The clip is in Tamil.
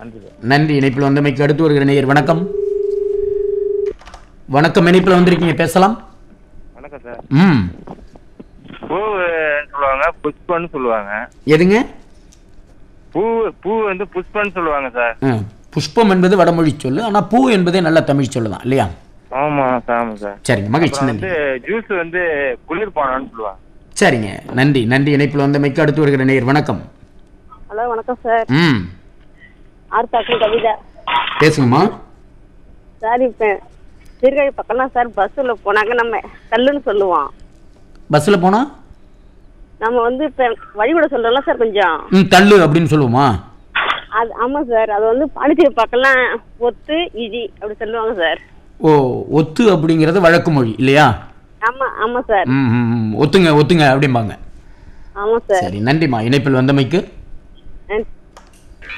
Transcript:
நன்றி சார் நன்றி இணைப்பில் வந்தமைக்கு அடுத்து வருகிற நேயர் வணக்கம் வணக்கம் இணைப்பில் வந்திருக்கீங்க பேசலாம் வணக்கம் சார் ம் பூ சொல்லுவாங்க புஷ்பன்னு சொல்லுவாங்க எதுங்க பூ பூ வந்து புஷ்பன்னு சொல்லுவாங்க சார் ஆ, புஷ்பம் என்பது வடமொழி சொல்லு ஆனால் பூ என்பதே நல்ல தமிழ் சொல்லு தான் இல்லையா ஆமா சார் ஆமா சார் சரிங்க மகிழ்ச்சி அப்புறம் நன்றி வந்து ஜூஸ் வந்து குளிர்பானம்னு சொல்லுவாங்க சரிங்க நன்றி நன்றி இணைப்பில் வந்தமைக்கு அடுத்து வருகிற நேயர் வணக்கம் ஹலோ வணக்கம் சார் ம் ஆர்த்தாக்கும் கவிதா பேசுங்கம்மா சார் இப்போ சீர்காழி பக்கம்லாம் சார் பஸ்ஸில் போனாங்க நம்ம கல்லுன்னு சொல்லுவோம் பஸ்ஸில் போனால் நம்ம வந்து இப்போ வழிவிட சொல்கிறோம்ல சார் கொஞ்சம் ம் தள்ளு அப்படின்னு சொல்லுவோமா அது ஆமாம் சார் அது வந்து பாண்டிச்சேரி பக்கம்லாம் ஒத்து இஜி அப்படி சொல்லுவாங்க சார் ஓ ஒத்து அப்படிங்கிறது வழக்கு மொழி இல்லையா ஆமாம் ஆமாம் சார் ம் ம், ம். ஒத்துங்க ஒத்துங்க அப்படிம்பாங்க ஆமாம் சார் சரி நன்றிம்மா இணைப்பில் வந்தமைக்கு நன்றி